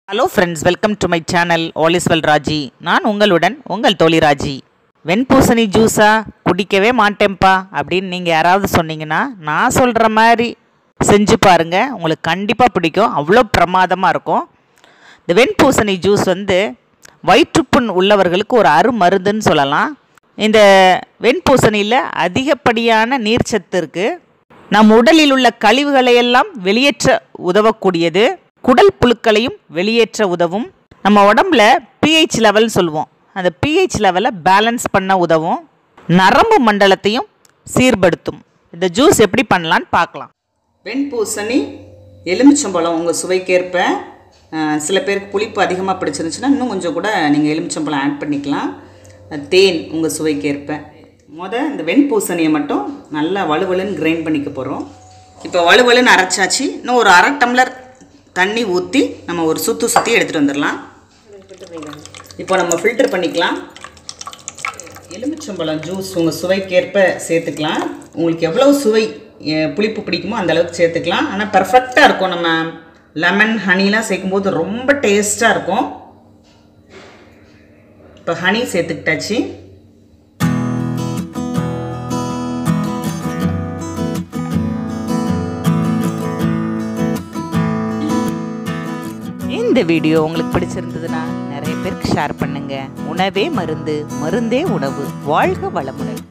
hello friends welcome to my channel all is well Raji நான் உங்களுடன் உங்கள் தோழி ராஜி வெண்பூசணி ஜூஸா குடிக்கவே மாட்டேன்ப்பா அப்படின்னு நீங்கள் யாராவது சொன்னீங்கன்னா நான் சொல்கிற மாதிரி செஞ்சு பாருங்கள் உங்களுக்கு கண்டிப்பாக பிடிக்கும் அவ்வளோ பிரமாதமாக இருக்கும் இந்த வெண்பூசணி ஜூஸ் வந்து வயிற்றுப்புண் உள்ளவர்களுக்கு ஒரு அருமருந்துன்னு சொல்லலாம் இந்த வெண்பூசணியில் அதிகப்படியான நீர்ச்சத்து இருக்குது நம் உடலில் உள்ள கழிவுகளை எல்லாம் வெளியேற்ற உதவக்கூடியது குடல் புழுக்களையும் வெளியேற்ற உதவும் நம்ம உடம்புல பிஹெச் லெவல் சொல்லுவோம் அந்த பிஹெச் லெவலை பேலன்ஸ் பண்ண உதவும் நரம்பு மண்டலத்தையும் சீர்படுத்தும் இந்த ஜூஸ் எப்படி பண்ணலான்னு பார்க்கலாம் வெண்பூசணி எலுமிச்சம்பழம் உங்கள் சுவைக்கேற்ப அஹ், சில பேருக்கு புளிப்பு அதிகமாக பிடிச்சிருந்துச்சுன்னா இன்னும் கொஞ்சம் கூட நீங்கள் எலுமிச்சம்பழம் ஆட் பண்ணிக்கலாம் அஹ், தேன் உங்கள் சுவைக்கேற்ப முத இந்த வெண்பூசணியை மட்டும் நல்லா வலுவலுன்னு கிரைண்ட் பண்ணிக்க போகிறோம் இப்போ வலுவலுன்னு அரைச்சாச்சு இன்னும் ஒரு அரை டம்ளர் தண்ணி ஊற்றி நம்ம ஒரு சுற்று சுற்றி எடுத்துகிட்டு வந்துடலாம் இப்போ நம்ம ஃபில்டர் பண்ணிக்கலாம் எலுமிச்சம்பழம் ஜூஸ் உங்கள் சுவைக்கேற்ப சேர்த்துக்கலாம் உங்களுக்கு எவ்வளோ சுவை அஹ், புளிப்பு பிடிக்குமோ அந்த அளவுக்கு சேர்த்துக்கலாம் ஆனால் பர்ஃபெக்டாக இருக்கும் நம்ம லெமன் ஹனிலாம் சேர்க்கும்போது ரொம்ப டேஸ்ட்டாக இருக்கும் இப்போ ஹனி சேர்த்துக்கிட்டாச்சு இந்த வீடியோ உங்களுக்கு பிடிச்சிருந்ததுன்னா நிறைய பேருக்கு ஷேர் பண்ணுங்க உணவே மருந்து மருந்தே உணவு வாழ்க வளமுடன்